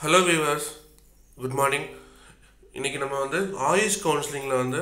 hello viewers good morning இன்றைக்கி நம்ம வந்து ஆயுஷ் கவுன்சிலிங்கில் வந்து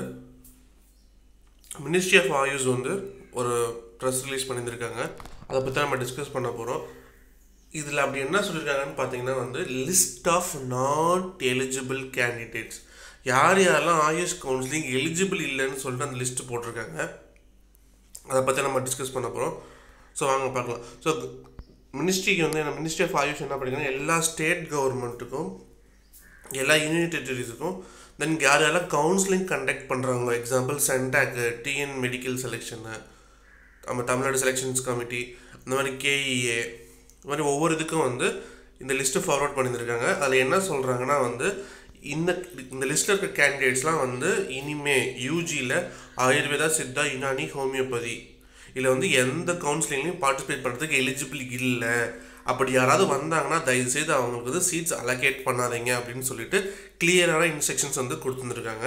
மினிஸ்ட்ரி ஆஃப் ஆயுஷ் வந்து ஒரு ப்ரெஸ் ரிலீஸ் பண்ணியிருக்காங்க அதை பற்றி நம்ம டிஸ்கஸ் பண்ண போகிறோம் இதில் அப்படி என்ன சொல்லியிருக்காங்கன்னு பார்த்தீங்கன்னா வந்து list of not eligible candidates யார் யாரெல்லாம் ஆயுஷ் கவுன்சிலிங் எலிஜிபிள் இல்லைன்னு சொல்லிட்டு அந்த லிஸ்ட்டு போட்டிருக்காங்க அதை பற்றி நம்ம டிஸ்கஸ் பண்ண போகிறோம் ஸோ வாங்க பார்க்கலாம் ஸோ மினிஸ்ட்ரிக்கு வந்து என்ன மினிஸ்ட்ரி ஆஃப் ஆயுஷ் என்ன பண்ணிங்கன்னா எல்லா ஸ்டேட் கவர்மெண்ட்டுக்கும் எல்லா யூனியன் டெரிட்டரிஸுக்கும் தென் யார் யாரெல்லாம் கவுன்சிலிங் கண்டக்ட் பண்ணுறாங்களோ எக்ஸாம்பிள் சென்டாக்கு டிஎன் மெடிக்கல் செலெக்ஷனு நம்ம தமிழ்நாடு செலெக்ஷன்ஸ் கமிட்டி அந்த மாதிரி கேஇஏ இந்த மாதிரி ஒவ்வொரு இதுக்கும் வந்து இந்த லிஸ்ட்டு ஃபார்வர்ட் பண்ணியிருக்காங்க அதில் என்ன சொல்கிறாங்கன்னா வந்து இந்த இந்த லிஸ்ட்டில் இருக்க கேண்டிடேட்ஸ்லாம் வந்து இனிமே யூஜியில் ஆயுர்வேதா சித்தா யுனானி ஹோமியோபதி இதில் வந்து எந்த கவுன்சிலிங்லையும் பார்ட்டிசிபேட் பண்ணுறதுக்கு எலிஜிபிள் இல்லை அப்படி யாராவது வந்தாங்கன்னா தயவுசெய்து அவங்களுக்கு வந்து சீட்ஸ் அலோகேட் பண்ணாதீங்க அப்படின்னு சொல்லிட்டு கிளியரான இன்ஸ்ட்ரக்ஷன்ஸ் வந்து கொடுத்துருந்துருக்காங்க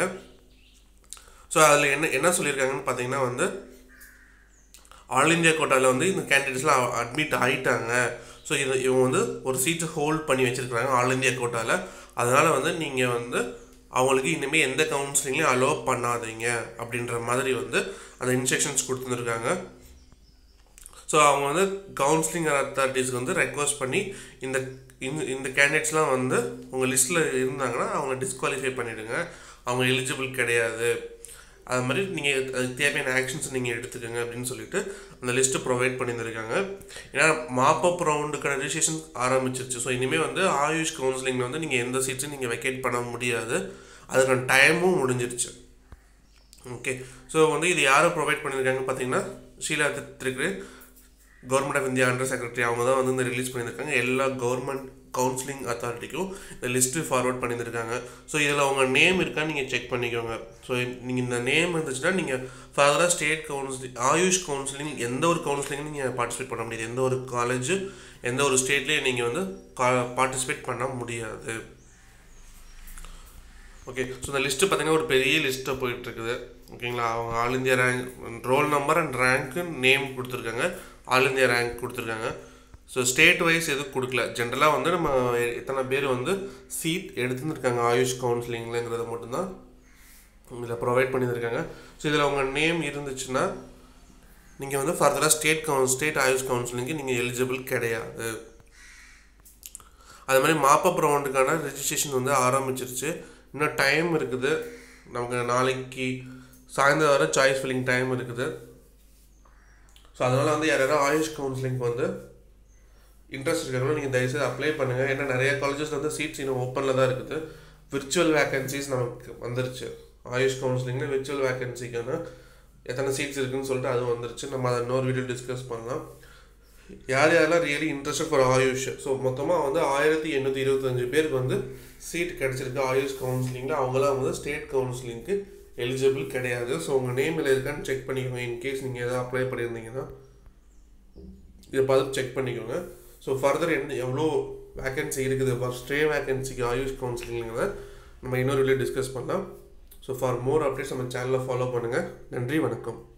ஸோ அதில் என்ன என்ன சொல்லியிருக்காங்கன்னு பார்த்தீங்கன்னா வந்து ஆல் இந்தியா கோட்டாவில் வந்து இந்த கேண்டிடேட்ஸ்லாம் அட்மிட் ஆகிட்டாங்க ஸோ இது இவங்க வந்து ஒரு சீட்டை ஹோல்ட் பண்ணி வச்சுருக்காங்க ஆல் இந்தியா கோட்டாவில் அதனால் வந்து நீங்கள் வந்து அவங்களுக்கு இனிமேல் எந்த கவுன்சிலிங்லையும் அலோவ் பண்ணாதீங்க அப்படின்ற மாதிரி வந்து அந்த இன்ஸ்ட்ரக்ஷன்ஸ் கொடுத்துருக்காங்க ஸோ அவங்க வந்து கவுன்சிலிங் அத்தாரிட்டிஸ்க்கு வந்து ரெக்வஸ்ட் பண்ணி இந்த இந்த இந்த கேண்டிடேட்ஸ்லாம் வந்து உங்கள் லிஸ்ட்டில் இருந்தாங்கன்னா அவங்க டிஸ்குவாலிஃபை பண்ணிவிடுங்க அவங்க எலிஜிபிள் கிடையாது அது மாதிரி நீங்கள் அதுக்கு தேவையான ஆக்ஷன்ஸ் நீங்கள் எடுத்துக்கோங்க அப்படின்னு சொல்லிட்டு அந்த லிஸ்ட்டு ப்ரொவைட் பண்ணியிருந்திருக்காங்க ஏன்னா மாப்பப் ரவுண்டுக்கான ரிஜிஸ்ட்ரேஷன் ஆரம்பிச்சிருச்சு ஸோ இனிமேல் வந்து ஆயுஷ் கவுன்சிலிங்கில் வந்து நீங்கள் எந்த சீட்ஸும் நீங்கள் வெக்கேட் பண்ண முடியாது அதுக்கான டைமும் முடிஞ்சிருச்சு ஓகே ஸோ வந்து இது யாரை ப்ரொவைட் பண்ணியிருக்காங்க பார்த்தீங்கன்னா ஷீலா திருக்கு government of India under secretary அவங்க தான் வந்து இந்த ரிலீஸ் பண்ணியிருக்காங்க எல்லா கவர்மெண்ட் கவுன்சிலிங் அத்தாரிட்டிக்கும் இந்த லிஸ்ட்டு ஃபார்வர்ட் பண்ணியிருக்காங்க ஸோ இதில் உங்கள் நேம் இருக்கான்னு நீங்கள் செக் பண்ணிக்கோங்க ஸோ நீங்கள் இந்த நேம் இருந்துச்சுன்னா நீங்கள் ஃபர்தராக ஸ்டேட் கவுன்சிலிங் ஆயுஷ் கவுன்சிலிங் எந்த ஒரு கவுன்சிலிங்கும் நீங்கள் பார்ட்டிசிபேட் பண்ண முடியாது எந்த ஒரு காலேஜு எந்த ஒரு ஸ்டேட்லேயும் நீங்கள் வந்து கா பார்ட்டிசிபேட் பண்ண முடியாது ஓகே ஸோ இந்த லிஸ்ட்டு பார்த்தீங்கன்னா ஒரு பெரிய லிஸ்ட்டாக போயிட்டுருக்குது ஓகேங்களா அவங்க all India rank roll number and ரேங்க்கு நேம் கொடுத்துருக்காங்க ஆல் இந்தியா ரேங்க் கொடுத்துருக்காங்க ஸோ ஸ்டேட் வைஸ் எதுவும் கொடுக்கல ஜென்ரலாக வந்து நம்ம எத்தனை பேர் வந்து சீட் எடுத்துருக்காங்க ஆயுஷ் கவுன்சிலிங்லங்கிறத மட்டும்தான் இதில் ப்ரொவைட் பண்ணியிருக்காங்க ஸோ இதில் உங்கள் நேம் இருந்துச்சுன்னா நீங்கள் வந்து ஃபர்தராக ஸ்டேட் கவுன் ஸ்டேட் ஆயுஷ் கவுன்சிலிங்க்கு நீங்கள் எலிஜிபிள் கிடையாது அது மாதிரி மாப்பப் ரவுண்டுக்கான ரெஜிஸ்ட்ரேஷன் வந்து ஆரம்பிச்சிருச்சு இன்னும் டைம் இருக்குது நமக்கு நாளைக்கு சாயந்தரம் வர சாய்ஸ் ஃபில்லிங் டைம் இருக்குது ஸோ அதனால் வந்து யார் யாராவது ஆயுஷ் கவுன்சிலிங்க்கு வந்து இன்ட்ரெஸ்ட் இருக்காங்களோ நீங்கள் தயவுசெய்து அப்ளை பண்ணுங்கள் ஏன்னா நிறைய காலேஜஸ் வந்து சீட்ஸ் இன்னும் ஓப்பனில் தான் இருக்குது விர்ச்சுவல் வேக்கன்சிஸ் நமக்கு வந்துருச்சு ஆயுஷ் கவுன்சிலிங்கில் விர்ச்சுவல் வேக்கன்சிக்கான எத்தனை சீட்ஸ் இருக்குன்னு சொல்லிட்டு அது வந்துருச்சு நம்ம அதை இன்னொரு வீடியோ டிஸ்கஸ் பண்ணலாம் யார் யாரெல்லாம் really interested for AYUSH so மொத்தமாக வந்து ஆயிரத்தி எண்ணூற்றி இருபத்தஞ்சு பேருக்கு வந்து சீட் கிடச்சிருக்கு ஆயுஷ் கவுன்சிலிங்கில் அவங்களாம் வந்து ஸ்டேட் கவுன்சிலிங்க்கு எலிஜிபிள் கிடையாது ஸோ உங்கள் நேமில் இருக்கான்னு செக் பண்ணிக்கோங்க இன்கேஸ் நீங்கள் எதாவது அப்ளை பண்ணியிருந்தீங்கன்னா இதை பார்த்து செக் பண்ணிக்கோங்க ஸோ ஃபர்தர் என்ன எவ்வளோ வேக்கன்சி இருக்குது ஃபார் ஸ்டே வேக்கன்சிக்கு ஆயுஷ் கவுன்சிலிங்கிறத நம்ம இன்னொரு வீடியோ டிஸ்கஸ் பண்ணலாம் ஸோ ஃபார் மோர் அப்டேட்ஸ் நம்ம சேனலை ஃபாலோ பண்ணுங்கள் நன்றி வணக்கம்